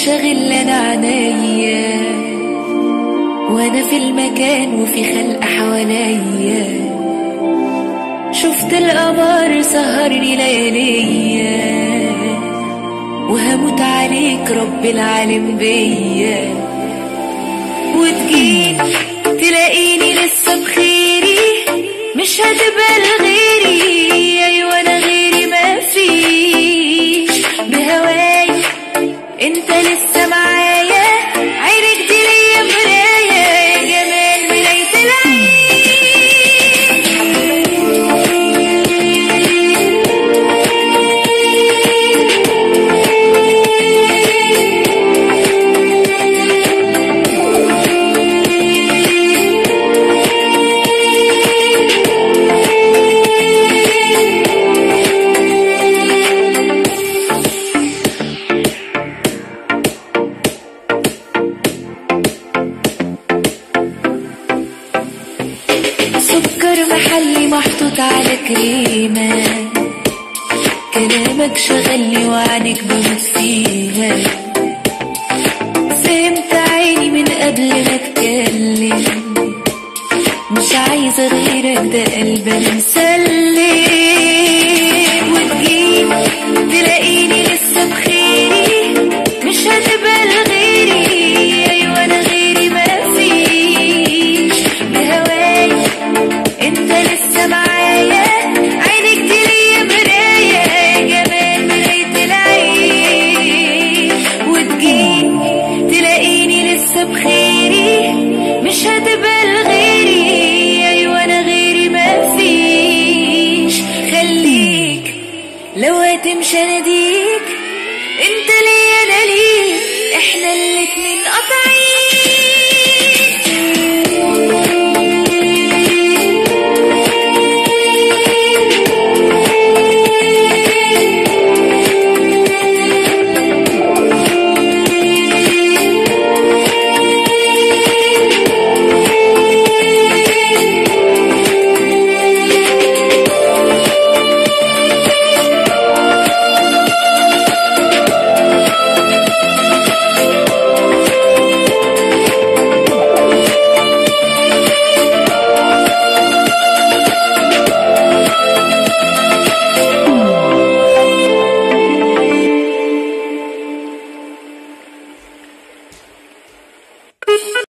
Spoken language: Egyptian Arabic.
شاغل انا عينيا وانا في المكان وفي خلق حواليا شفت القمر سهرني لياليا وهموت عليك رب العالم بيا وتجيك تلاقيني لسه بخيري مش هتبقى لغيري ايوه انا غيري ما فيش بهواي انت لسه معايا عينك دي ليا مراية يا جمال ملاية العين سكر محلي محطوط على كريمة كلامك شغلني وعنك بموت فيها فهمت عيني من قبل ما اتكلم مش عايزة غيرك ده قلبي انا مسلم وتجيب تلاقيني لسه بخيري مش هتبقى لغيري ايوه انا غيري ما فيش بهواي انت لسه معايا عينك دي ليا مراية يا جمال مراية العين وتجيب تلاقيني لسه بخيري مش هتبقى لغيري ايوه انا غيري ما فيش خليك لو هتمشي اناديك انت ليا انا ليك احنا الاتنين قاطعين